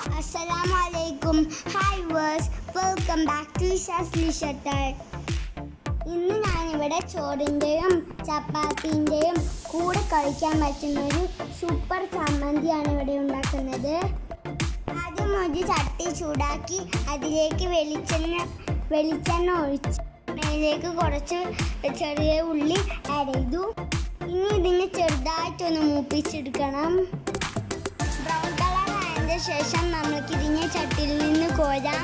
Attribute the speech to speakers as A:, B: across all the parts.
A: അസ്സലാമു അലൈക്കും ഹായ് വേഴ്സ് welcome back to Shasli shutter ഇന്ന് ഞാനിവിടെ ചോറിൻ്റെയും ചപ്പാത്തിൻ്റെയും കൂടെ കഴിക്കാൻ പറ്റുന്ന ഒരു സൂപ്പർ ചമ്മന്തിയാണ് ഇവിടെ ഉണ്ടാക്കുന്നത് ആദ്യം ഒരു ചട്ടി ചൂടാക്കി അതിലേക്ക് വെളിച്ചെണ്ണ വെളിച്ചെണ്ണ ഒഴിച്ച് അതിലേക്ക് കുറച്ച് ചെറിയ ഉള്ളി ആഡ് ചെയ്തു ഇനി ഇതിനെ ചെറുതായിട്ടൊന്ന് മൂപ്പിച്ചെടുക്കണം ബ്രൗൺ കളർ ആയതിന് ശേഷം നമ്മൾക്ക് ഇതിനെ ചട്ടിയിൽ നിന്ന് കോരാം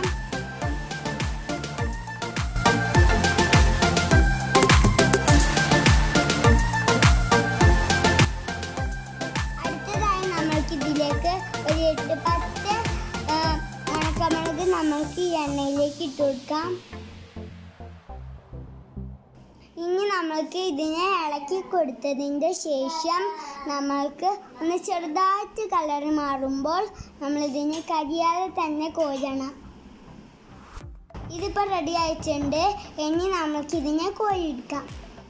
A: അടുത്തതായി നമ്മൾക്ക് ഇതിലേക്ക് ഒരു എട്ട് പത്ത് ആ, ഉണക്കമുളക് നമ്മൾക്ക് ഈ എണ്ണയിലേക്ക് ഇട്ട് കൊടുക്കാം ഇനി നമ്മൾക്ക് ഇതിനെ ഇളക്കി കൊടുത്തതിൻ്റെ ശേഷം നമ്മൾക്ക് ഒന്ന് ചെറുതായിട്ട് കളർ മാറുമ്പോൾ നമ്മൾ ഇതിനെ കരിയാതെ തന്നെ കോരണം ഇതിപ്പോൾ റെഡി ആയിട്ടുണ്ട് ഇനി നമുക്ക് ഇതിനെ കോരിയെടുക്കാം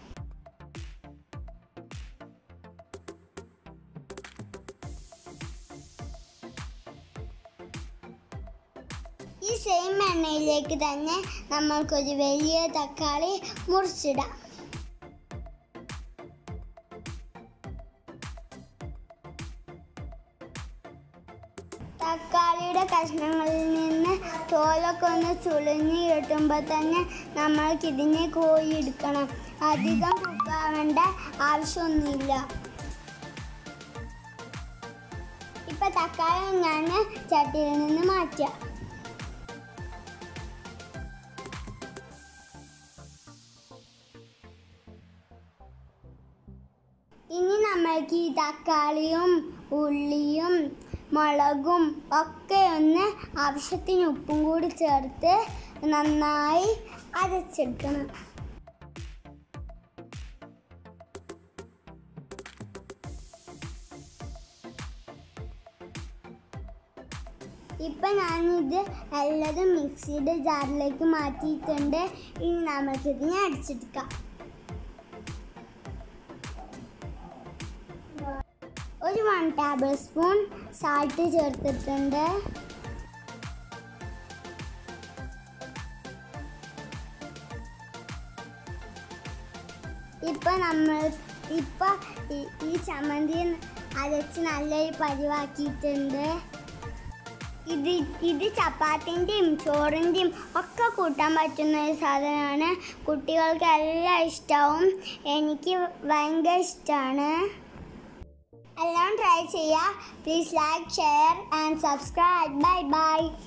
A: ഈ സെയിം എണ്ണയിലേക്ക് തന്നെ നമ്മൾക്കൊരു വലിയ തക്കാളി മുറിച്ചിടാം തക്കാളിയുടെ കഷ്ണങ്ങളിൽ നിന്ന് തോലൊക്കെ ഒന്ന് ചുളിഞ്ഞ് കിട്ടുമ്പോൾ തന്നെ നമ്മൾക്ക് ഇതിനെ കോരിയെടുക്കണം അധികം കുക്കാവേണ്ട ആവശ്യമൊന്നുമില്ല ഇപ്പൊ തക്കാളി ഞാൻ ചട്ടിയിൽ നിന്ന് മാറ്റാം ഇനി നമ്മൾക്ക് ഈ തക്കാളിയും ഉള്ളിയും മുളകും ഒക്കെ ഒന്ന് ആവശ്യത്തിന് ഉപ്പും കൂടി ചേർത്ത് നന്നായി അരച്ചെടുക്കണം ഇപ്പം ഞാനിത് എല്ലാതും മിക്സിയുടെ ജാറിലേക്ക് മാറ്റിയിട്ടുണ്ട് ഇനി നമുക്കിതിനെ അടിച്ചെടുക്കാം ഒരു വൺ ടേബിൾ സ്പൂൺ സാൾട്ട് ചേർത്തിട്ടുണ്ട് ഇപ്പൊ നമ്മൾ ഇപ്പൊ ഈ- ഈ ചമ്മന്തി അരച്ച് നല്ലൊരു പരിവാക്കിയിട്ടുണ്ട് ഇത് ഇത് ചപ്പാത്തിൻ്റെയും ചോറിൻ്റെയും ഒക്കെ കൂട്ടാൻ പറ്റുന്ന ഒരു സാധനമാണ് കുട്ടികൾക്ക് എല്ലാം ഇഷ്ടമാവും എനിക്ക് ഭയങ്കര ഇഷ്ടമാണ് എല്ലാം ട്രൈ ചെയ്യുക please like share and subscribe bye by